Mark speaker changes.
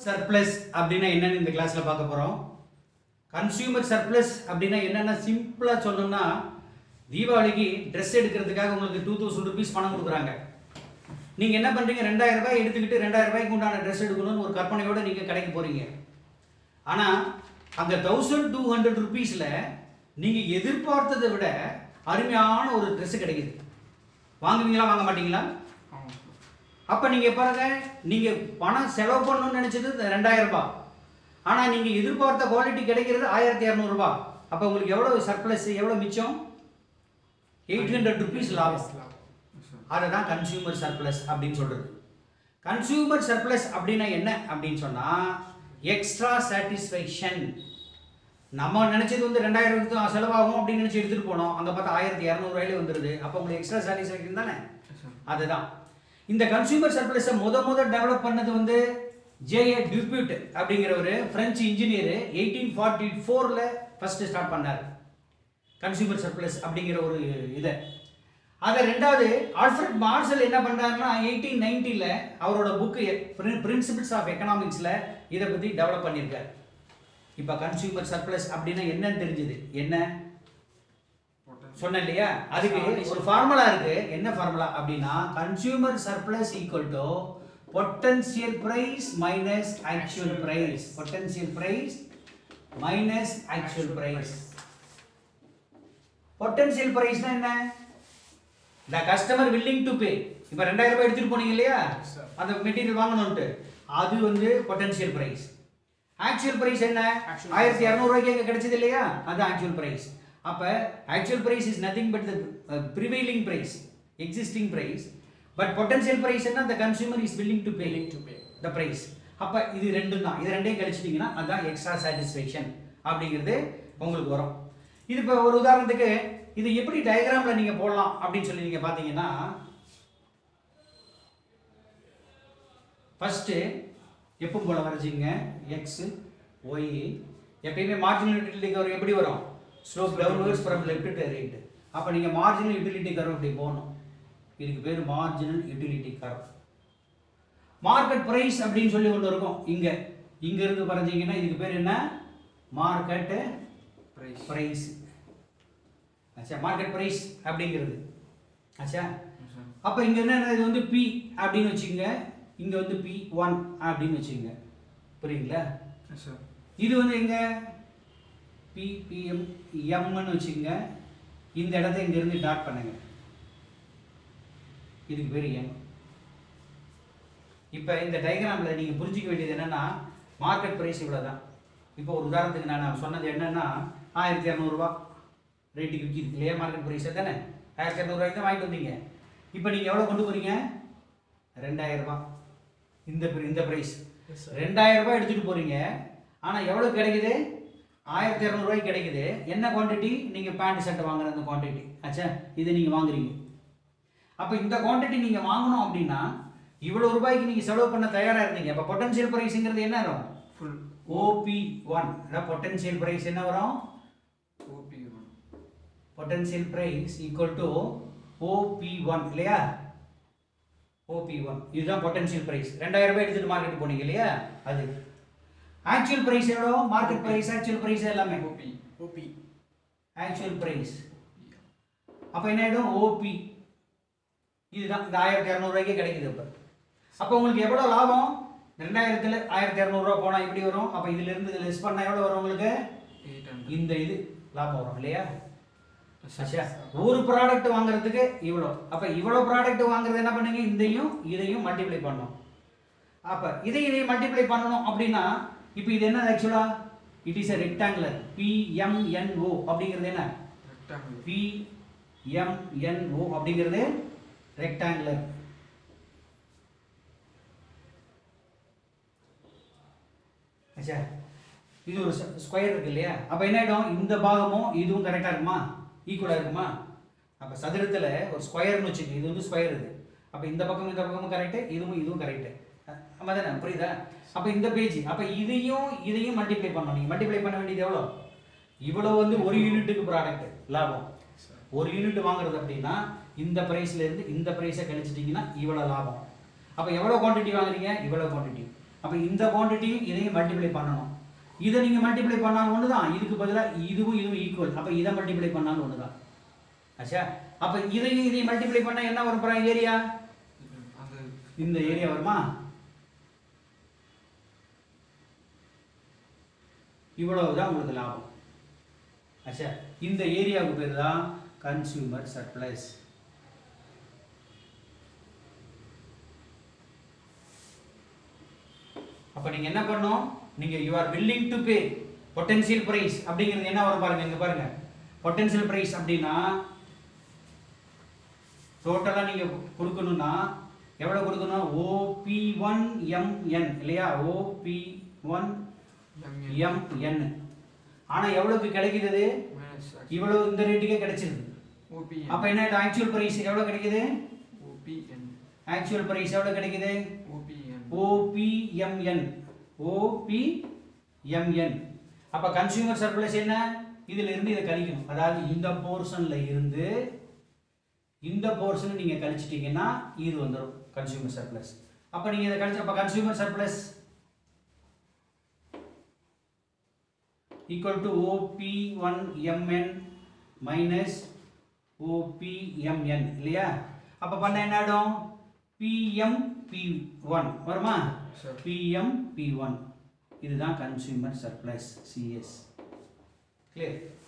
Speaker 1: Surplus அப்படின்னா என்னன்னு இந்த கிளாஸ்ல பார்க்க போறோம் கன்சியூமர் சர்ப்ளஸ் அப்படின்னா என்னன்னா சிம்பிளா சொல்லணும்னா தீபாவளிக்கு ட்ரெஸ் எடுக்கிறதுக்காக உங்களுக்கு டூ தௌசண்ட் ருபீஸ் பணம் கொடுக்குறாங்க நீங்க என்ன பண்றீங்க ரெண்டாயிரம் ரூபாய் எடுத்துக்கிட்டு ரெண்டாயிரம் ரூபாய்க்கு உண்டான ட்ரெஸ் எடுக்கணும்னு ஒரு கற்பனையோட நீங்க கடைக்கு போறீங்க ஆனா அங்க தௌசண்ட் டூ ஹண்ட்ரட் ருபீஸ்ல நீங்க எதிர்பார்த்ததை விட அருமையான ஒரு Dress கிடைக்குது வாங்குவீங்களா வாங்க மாட்டீங்களா அப்ப நீங்க பாருங்க நீங்க பணம் செலவு பண்ணணும்னு நினைச்சது ரெண்டாயிரம் ரூபாய் ஆனா நீங்க எதிர்பார்த்த குவாலிட்டி கிடைக்கிறது ஆயிரத்தி இரநூறு ரூபாய் அப்ப உங்களுக்கு எவ்வளவு சர்ப்ளஸ் எவ்வளவு மிச்சம் எயிட் ஹண்ட்ரட் ருபீஸ் லாபம் அதை தான் கன்சியூமர் சர்ப்ளஸ் அப்படின்னு சொல்றது கன்சியூமர் சர்ப்ளஸ் அப்படின்னா என்ன அப்படின்னு சொன்னா எக்ஸ்ட்ரா சாட்டிஸ்ஃபேக்ஷன் நம்ம நினைச்சது வந்து ரெண்டாயிரம் தான் செலவாகும் அப்படின்னு நினைச்சு எடுத்துட்டு போனோம் அங்க பார்த்தா ஆயிரத்தி இரநூறுவாயிலே வந்துருது அப்போ உங்களுக்கு எக்ஸ்ட்ரா சாட்டிஸ்ஃபேக்ஷன் தானே அதுதான் இந்த கன்சியூமர் சர்ப்ளஸை முத முத டெவலப் பண்ணது வந்து ஜேஏ டியூபியூட் அப்படிங்கிற ஒரு பிரெஞ்சு இன்ஜினியர் எயிட்டீன் ஃபார்ட்டி ஃபோரில் ஃபர்ஸ்ட் ஸ்டார்ட் பண்ணார் கன்சியூமர் சர்ப்ளஸ் அப்படிங்கிற ஒரு இதை அதை ரெண்டாவது ஆல்ஃபிரட் மார்சல் என்ன பண்றாருன்னா எயிட்டீன் நைன்டியில் அவரோட புக்கு பிரின்சிபிள்ஸ் ஆஃப் எக்கனாமிக்ஸில் இதை பற்றி டெவலப் பண்ணியிருக்காரு இப்போ கன்சியூமர் சர்ப்ளஸ் அப்படின்னா என்னன்னு தெரிஞ்சுது என்ன சொன்னேன் இல்லையா அதுக்கு ஒரு ஃபார்முலா இருக்கு என்ன ஃபார்முலா அப்படின்னா consumer surplus equal to potential price minus actual price potential price minus actual price potential பிரைஸ்னா என்ன the customer willing to pay இப்போ ரெண்டாயிரம் ரூபாய் எடுத்துட்டு போனீங்க இல்லையா
Speaker 2: sir.
Speaker 1: அந்த மெட்டீரியல் வாங்கணும்ட்டு அது வந்து பொட்டன்சியல் பிரைஸ் ஆக்சுவல் பிரைஸ் என்ன
Speaker 2: Actual
Speaker 1: ஆயிரத்தி இரநூறுவாய்க்கு எங்க கிடைச்சது இல்லையா அது ஆக்சுவல் பிரைஸ் அப்ப actual price is nothing but the prevailing price existing price but potential price என்ன the consumer is willing to pay
Speaker 2: Willing to pay.
Speaker 1: The price அப்ப இது ரெண்டும் தான் இது ரெண்டையும் கழிச்சிட்டீங்கன்னா அதான் எக்ஸ்ட்ரா சாட்டிஸ்ஃபேக்ஷன் அப்படிங்கிறது உங்களுக்கு வரும் இது இப்போ ஒரு உதாரணத்துக்கு இது எப்படி டயக்ராம்ல நீங்க போடலாம் அப்படின்னு சொல்லி நீங்க பாத்தீங்கன்னா ஃபர்ஸ்ட் எப்பவும் போல வரைச்சிங்க எக்ஸ் ஒய் எப்பயுமே மார்ஜினல் யூட்டிலிட்டி கர்வ் எப்படி வரும் slope downwards from left to right அப்போ நீங்கள் மார்ஜினல் யூட்டிலிட்டி கர்வ் இப்படி போகணும் இதுக்கு பேர் marginal utility curve market price அப்படின்னு சொல்லி ஒன்று இருக்கும் இங்கே இங்க இருந்து வரைஞ்சிங்கன்னா இதுக்கு பேர் என்ன மார்க்கெட் பிரைஸ் ஆச்சா மார்க்கெட் பிரைஸ் அப்படிங்கிறது ஆச்சா அப்போ இங்க என்ன இது வந்து பி அப்படின்னு வச்சுக்கோங்க இங்க வந்து பி ஒன் அப்படின்னு வச்சுக்கோங்க புரியுங்களா இது வந்து எங்க பி பிஎம் எம்னு வச்சுக்கோங்க இந்த இடத்த இங்க இருந்து டாட் பண்ணுங்க இதுக்கு பேர் எம் இப்போ இந்த டயக்ராமில் நீங்கள் புரிஞ்சிக்க வேண்டியது என்னன்னா மார்க்கெட் ப்ரைஸ் இவ்வளோ தான் இப்போ ஒரு உதாரணத்துக்கு நான் சொன்னது என்னன்னா ஆயிரத்தி இரநூறுபா ரேட்டுக்கு விற்கிது இல்லையா மார்க்கெட் ப்ரைஸ் தானே ஆயிரத்தி இரநூறுவாய்க்கு தான் வாங்கிட்டு வந்தீங்க இப்போ நீங்கள் எவ்வளோ கொண்டு போறீங்க ரெண்டாயிரம் ரூபாய் இந்த pri- இந்த ப்ரைஸ் ரெண்டாயிரம் ரூபாய் எடுத்துகிட்டு போறீங்க ஆனால் எவ்வளோ கிடைக்குது ஆயிரத்தி இரநூறுவாய்க்கு கிடைக்குது என்ன குவாண்டிட்டி நீங்கள் பேண்ட் ஷர்ட் வாங்குற அந்த குவாண்டிட்டி ஆச்சா இதை நீங்கள் வாங்குறீங்க அப்போ இந்த குவாண்டிட்டி நீங்கள் வாங்கணும் அப்படின்னா இவ்வளோ ரூபாய்க்கு நீங்கள் செலவு பண்ண தயாராக இருந்தீங்க அப்போ பொட்டன்ஷியல் ப்ரைஸுங்கிறது என்ன வரும்
Speaker 2: ஃபுல்
Speaker 1: ஓபி ஒன் அதான் பொட்டன்ஷியல் ப்ரைஸ் என்ன வரும்
Speaker 2: O P
Speaker 1: potential price equal to O P one இல்லையா ஓபி ஒன் இதுதான் பொட்டன்ஷியல் ப்ரைஸ் ரெண்டாயிரம் ரூபாய் எடுத்துட்டு மார்க்கெட் போனீங்க இல்லையா அது ஆக்சுவல் ப்ரைஸ் எவ்வளோ மார்க்கெட் ப்ரைஸ் ஆக்சுவல் ப்ரைஸ் எல்லாமே
Speaker 2: ஓபி ஓபி
Speaker 1: ஆக்சுவல் ப்ரைஸ் அப்போ என்ன ஆகிடும் ஓபி இதுதான் இந்த ஆயிரத்தி இரநூறுவாய்க்கே கிடைக்குது இப்போ அப்போ உங்களுக்கு எவ்வளோ லாபம் ரெண்டாயிரத்தில் ஆயிரத்தி இரநூறுவா போனால் எப்படி வரும் அப்போ இதிலிருந்து லெஸ் பண்ணால் எவ்வளோ வரும் உங்களுக்கு
Speaker 2: எயிட் ஹண்ட்ரட்
Speaker 1: இந்த இது லாபம் வரும் இல்லையா சச்சா ஒரு ப்ராடக்ட் வாங்குறதுக்கு இவ்வளோ அப்போ இவ்வளோ ப்ராடக்ட் வாங்குறது என்ன பண்ணுங்க இதையும் இதையும் மல்டிப்ளை பண்ணணும் அப்போ இதை இதையும் மல்டிப்ளை பண்ணணும் அப்படின்னா இப்போ இது என்ன ஆக்சுவலா it is a rectangular P M N O அப்படிங்கிறது என்ன
Speaker 2: ரெக்டாங்கிள்
Speaker 1: பிஎம்என்ஓ அப்படிங்கிறது ரெக்டாங்குலர் ஆச்சா இது ஒரு ஸ்கொயர் இருக்கு இல்லையா அப்போ என்ன ஆகிடும் இந்த பாகமும் இதுவும் கரெக்டாக இருக்குமா ஈக்குவலாக இருக்குமா அப்போ சதுரத்தில் ஒரு ஸ்கொயர்னு வச்சுக்கோங்க இது வந்து ஸ்கொயர் இது அப்போ இந்த பக்கம் இந்த பக்கமும் கரெக்டு இதுவும் இதுவும் கரெக்டு ஆமாம் தானே புரியுதா அப்போ இந்த பேஜ் அப்போ இதையும் இதையும் மல்டிப்ளை பண்ணணும் நீங்கள் மல்டிப்ளை பண்ண வேண்டியது எவ்வளோ இவ்வளோ வந்து ஒரு யூனிட்டுக்கு ப்ராடக்ட் லாபம் ஒரு யூனிட் வாங்குறது அப்படின்னா இந்த பிரைஸ்ல இருந்து இந்த பிரைஸை கழிச்சிட்டிங்கன்னா இவ்வளோ லாபம் அப்போ எவ்வளோ குவாண்டிட்டி வாங்குறீங்க இவ்வளோ குவாண்டிட்டி அப்போ இந்த குவான்டிட்டியும் இதையும் மல்டிப்ளை பண்ணணும் இதை நீங்கள் மல்டிப்ளை பண்ணாலும் ஒன்று தான் இதுக்கு பதிலாக இதுவும் இதுவும் ஈக்குவல் அப்போ இதை மல்டிப்ளை பண்ணாலும் ஒன்று தான் ஆச்சா அப்போ இதையும் இதையும் மல்டிப்ளை பண்ணால் என்ன வரும் போகிறோம் ஏரியா
Speaker 2: அது
Speaker 1: இந்த ஏரியா வருமா இவ்வளவு தான் உங்களுக்கு லாபம் ஆச்சா இந்த ஏரியாவுக்கு பேர் தான் கன்சியூமர் சர்ப்ளஸ் அப்போ நீங்கள் என்ன பண்ணணும் நீங்கள் you are willing to pay potential price அப்படிங்கிறது என்ன வரும் பாருங்க இங்கே பாருங்க பொட்டன்ஷியல் ப்ரைஸ் அப்படின்னா டோட்டலாக நீங்கள் கொடுக்கணும்னா எவ்வளோ கொடுக்கணும் ஓபி ஒன் எம்என் இல்லையா ஓபி ஒன்
Speaker 2: எம்என்
Speaker 1: எம்என் ஆனால் எவ்வளோக்கு கிடைக்குது
Speaker 2: மைனஸ்
Speaker 1: இவ்வளோ இந்த ரேட்டுக்கே கிடைச்சிருது
Speaker 2: ஓபி
Speaker 1: அப்போ என்ன ஆக்சுவல் ப்ரைஸ் எவ்வளோ கிடைக்குது
Speaker 2: ஓபிஎன்
Speaker 1: ஆக்சுவல் ப்ரைஸ் எவ்வளோ கிடைக்குது
Speaker 2: ஓபிஎன்
Speaker 1: ஓபிஎம்என் ஓபிஎம்என் அப்போ கன்சியூமர் சர்ப்ளஸ் என்ன இதில் இருந்து இதை கழிக்கணும் அதாவது இந்த போர்ஷனில் இருந்து இந்த போர்ஷன் நீங்கள் கழிச்சிட்டிங்கன்னா இது வந்துடும் கன்சியூமர் சர்ப்ளஸ் அப்போ நீங்கள் இதை கழிச்சு அப்போ consumer surplus equal to O P one M N minus O P M N இல்லையா அப்போ பண்ண என்ன ஆகிடும் பிஎம் பி ஒன் வருமா
Speaker 2: சார்
Speaker 1: பிஎம் பி ஒன் இதுதான் கன்சியூமர் சர்ப்ளஸ் சிஎஸ் கிளியர்